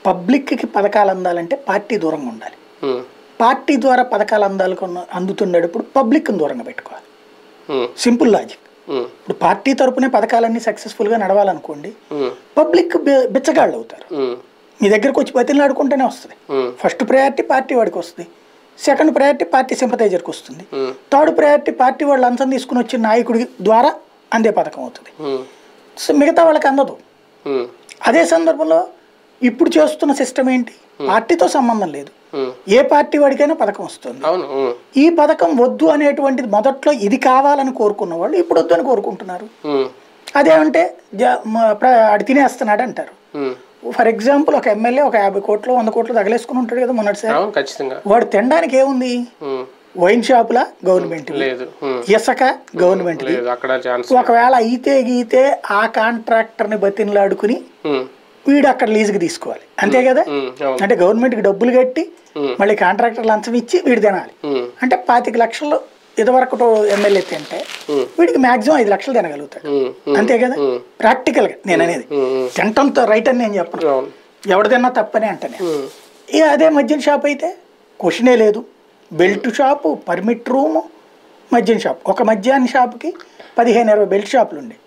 పబ్లిక్కి పథకాలు అందాలంటే పార్టీ దూరంగా ఉండాలి ఉమ్, పార్టీ ద్వారా పథకాలు అందాలకు అందుతుండేటప్పుడు పబ్లిక్ని దూరంగా పెట్టుకోవాలి ఉమ్, సింపుల్ లాజిక్ ఉమ్, ఇప్పుడు పార్టీ తరపునే పథకాలన్నీ సక్సెస్ఫుల్గా నడవాలనుకోండి ఉమ్, పబ్లిక్ బి- బిచ్చగాళ్ళు అవుతారు ఉమ్, మీ దగ్గరకు వచ్చి బతిలాడుకుంటేనే వస్తుంది ఉమ్, ఫస్ట్ ప్రయారిటీ పార్టీ వాడికి వస్తుంది సెకండ్ ప్రయారిటీ పార్టీ సింపతైజర్కి వస్తుంది ఉమ్, థర్డ్ ప్రయారిటీ పార్టీ వాళ్ళు లంచం తీసుకుని వచ్చిన నాయకుడి ద్వారా అందే పథకం అవుతుంది ఉమ్, సో మిగతా వాళ్ళకి అందదు ఉమ్, అదే సందర్భంలో ఇప్పుడు చేస్తున్న సిస్టమ్ ఏంటి పార్టీతో సంబంధం లేదు ఉమ్. ఏ పార్టీ వాడికైనా పథకం వస్తుంది అవును ఉమ్, ఈ పథకం వద్దు అనేటువంటిది మొదట్లో ఇది కావాలని కోరుకున్న వాళ్ళు ఇప్పుడు వద్దు అని కోరుకుంటున్నారు ఉమ్, అదేమంటే జ- మ- ప్ర- ఆడు తినేస్తున్నాడు అంటారు ఉమ్. ఫర్ ఎగ్జాంపుల్ ఒక ఎమ్మెల్యే ఒక యాభై కోట్లు వంద కోట్లు తగలేసుకుని ఉంటాడు కదా మొన్నటిసారి అవును ఖచ్చితంగా వాడు తినడానికి ఏముంది ఉమ్, వైన్ షాపులా గవర్నమెంట్ లేదు ఉమ్, ఇసక గవర్నమెంట్ లేదు అక్కడ ఛాన్స్ ఒకవేళ అయితే గీతే ఆ కాంట్రాక్టర్ని బతిన్లాడుకుని ఉమ్, వీడు అక్కడ లీజుకి తీసుకోవాలి అంతే కదా ఉమ్, అవును అంటే గవర్నమెంట్కి డబ్బులు కట్టి ఉమ్, మళ్ళీ కాంట్రాక్టర్ లంచం ఇచ్చి వీడు తినాలి ఉమ్, అంటే పాతిక లక్షలు ఇదివరకు ఎమ్మెల్యే తింటే ఉమ్, వీడికి మాక్సిమం ఐదు లక్షలు తినగలుగుతాడు ఉమ్, ఉమ్, అంతే కదా ఉమ్, ప్రాక్టికల్గా నేను అనేది ఉమ్, ఉమ్, తింటంతో రైట్ అని నేను చెప్పను అవును ఎవడు తిన్నా తప్పనే అంటనే ఉమ్, ఇక అదే మద్యం షాప్ అయితే క్వశ్చనే లేదు బెల్ట్ షాపు పర్మిట్ రూము మద్యం షాప్ ఒక మద్యాన్ని షాప్కి పదిహేను ఇరవై బెల్ట్ షాపులు ఉండే